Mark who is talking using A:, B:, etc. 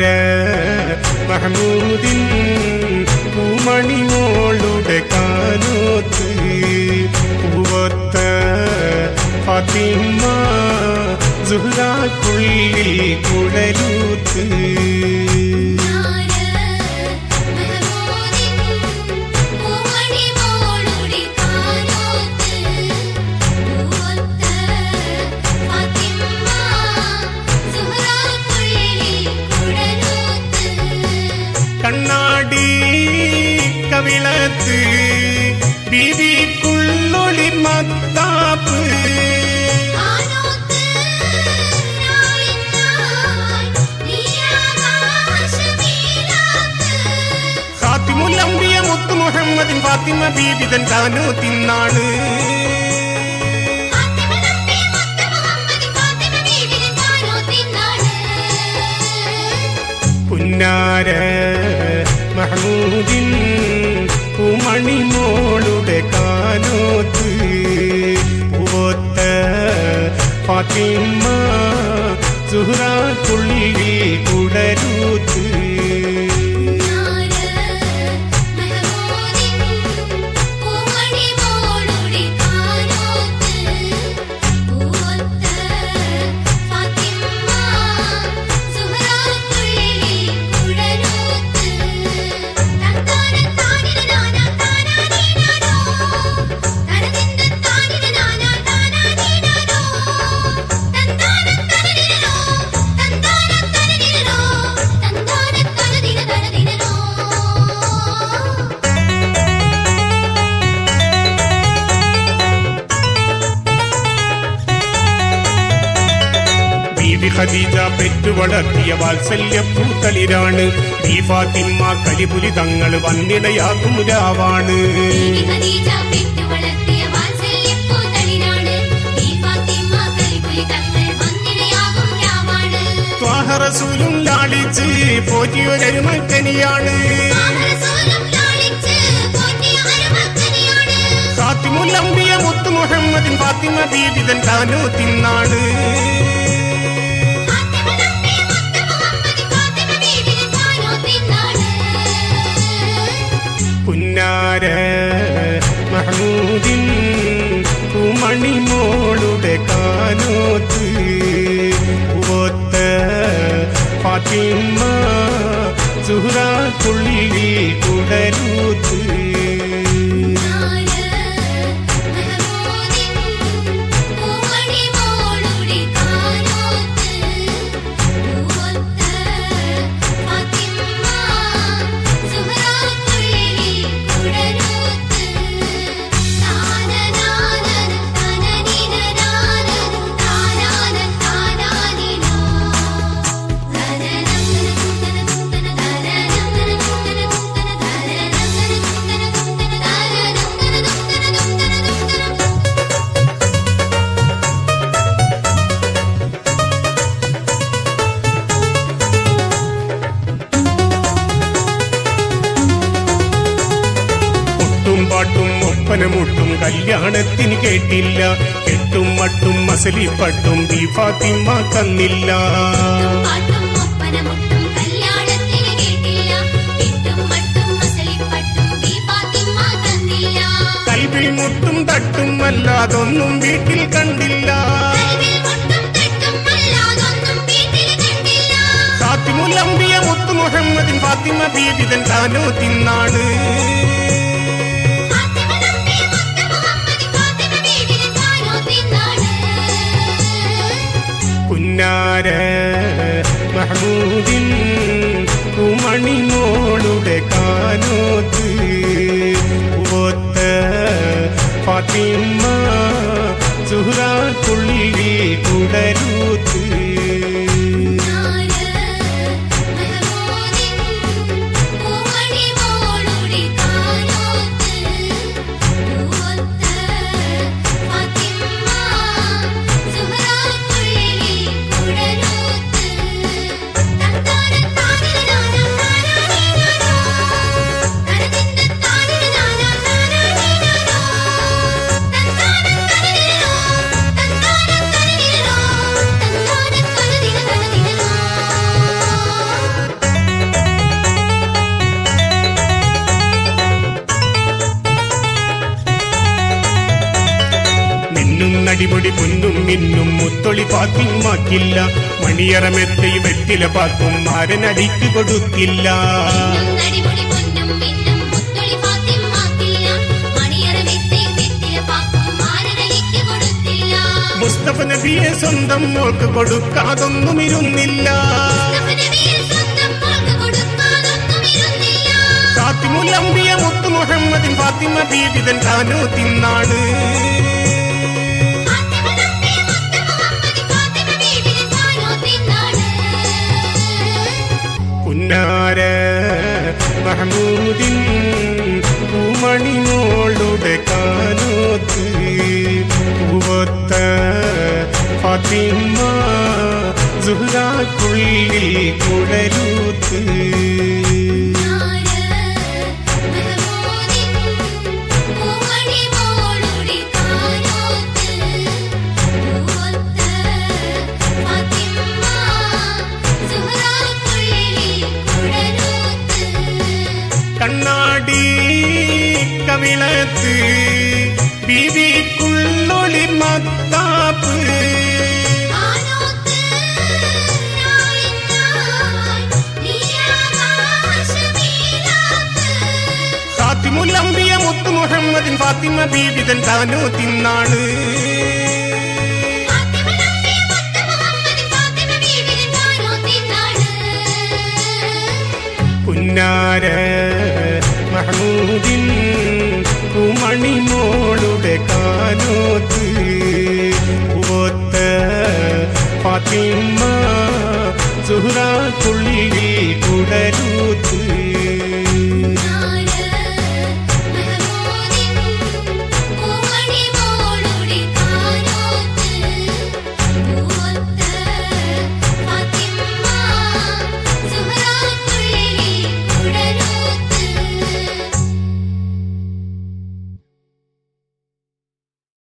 A: പുന്നാര മഹമൂദിൻ പൂമണിമോളുടെ കാനോത്ത് പൂവത്ത ഫാത്തിമ സുഹ്റാക്കുള്ളിൽ കുഴലൂത്ത് കണ്ണാടി കവിളത്ത് ബീവിക്കുള്ളൊളി മത്താപ്പ് ഖാത്തിമുല്ലംബിയ മുത്തു മുഹമ്മദിൻ ഫാത്തിമ ബീബിതൻ കാനോ തിന്നാണ് പുന്നാര മഹമൂദിൻ പൂമണിമോളുടെ കാനോത്ത് പൂവത്ത ഫാത്തിമ സുഹ്റാക്കുള്ളിൽ കുടരൂത്ത് ബീവി ഖദീജ പെറ്റു വളർത്തിയ വാത്സല്യ പൂത്തളിരാണ് ബീ ഫാത്തിമ കലിപുലി തങ്ങൾ വന്നിടയാകും രാവാണ് ത്വാഹറസൂലും ലാളിച്ച് പോറ്റിയൊരരുമക്കനിയാണ് ഫാത്തിമുല്ലംബിയ മുത്തു മുഹമ്മദിൻ ഫാത്തിമ ബീബിതൻ കാനോ തിന്നാണ് പുന്നാര മഹമൂദിൻ പൂമണിമോളുടെ കാനോത്ത് പൂവത്ത ഫാത്തിമ സുഹ്റാക്കുള്ളിൽ കുടരൂത്ത് ഒട്ടും പാട്ടും ഒപ്പനമുട്ടും കല്യാണത്തിന് കേട്ടില്ല കെട്ടും മട്ടും മസലിപ്പട്ടും ബി ഫാത്തിമ തന്നില്ല
B: പാട്ടും ഒപ്പനമുട്ടും കല്യാണത്തിന് കേട്ടില്ല ഇട്ടും മട്ടും മസലിപ്പട്ടും ഈ ഫാത്തിമ തന്നില്ല
A: കൽവിൽ മുട്ടും തട്ടും അല്ലാതൊന്നും വീട്ടിൽ കണ്ടില്ല
B: കൽവിൽ മുട്ടും തട്ടും അല്ലാതൊന്നും വീട്ടിൽ കണ്ടില്ല
A: ഫാത്തിമുലംബിയ മുത്തു മുഹമ്മദിൻ ഫാത്തിമ ബീബിതൻ താനോ തിന്നാണ്
B: ഫാത്തിമ നബി മുത്ത് മുഹമ്മദ് ഫാത്തിമ ബീവിനെ താനോ തിന്നാണ്
A: പുന്നാര മഹമൂദിൻ കുമണിമോളുടെ കാനോത്ത് പൂവത്ത ഫാത്തിമ സുഹ്റാക്കുള്ളിൽ കുടരൂത്ത്
B: പൂവണി മോളുടെ കാനോത്ത് പൂവത്ത ഫാത്തിമ സുഹറാക്കുള്ളിൽ കുടരൂത്ത് തന്താന താന
A: നടിമുടി പൊന്നും മിന്നും മുത്തൊളി പാത്തിമാക്കില്ല മണിയറമെത്തയും വെറ്റില പാത്തും മാരനടിക്ക് കൊടുക്കില്ല
B: മിന്നും നടിമുടി പൊന്നും മിന്നും മുത്തൊളി ഫാത്തിമാക്കില്ല. മണിയറ മെത്തയും വെറ്റില പാക്കും മാരനലിക്ക് കൊടുത്തില്ല.
A: മുസ്തഫ നബിയെ സ്വന്തം മോൾക്ക് കൊടുക്കാതൊന്നും ഇരുന്നില്ല
B: മുസ്തഫ നബിയെ സ്വന്തം മോൾക്ക് കൊടുക്കാനൊന്നും ഇരുന്നില്ല.
A: കാത്തിമുലമ്പിയ മുത്തു മുഹമ്മദിൻ ഫാത്തിമ ബീബിതൻ താനോ തിന്നാണ്
B: ഫാത്തിമ നബിയെ മുത്ത് മുഹമ്മദ് ഫാത്തിമ ബീവിയെ താനോ തിന്നാണ്.
A: പുന്നാര മഹമൂദിൻ പൂമണി മോളുടെ കാനോത്ത് പൂവത്ത ഫാത്തിമ സുഹ്റാക്കുള്ളിൽ കുഴലൂത്ത് കണ്ണാടി കവിളത്ത് ബീവിക്കുള്ളൊളി മത്താപ്പ് ഫാത്തിമുല്ലംബിയ മുത്തു മുഹമ്മദിൻ ഫാത്തിമ ബീബിതൻ താനോ തിന്നാണ് പുന്നാര മഹമൂദിൻ കുമണി മോളുടെ കാനോത്ത് പൂവത്ത ഫാത്തിമ സുഹ്റാക്കുള്ളിൽ കുടലൂത്ത്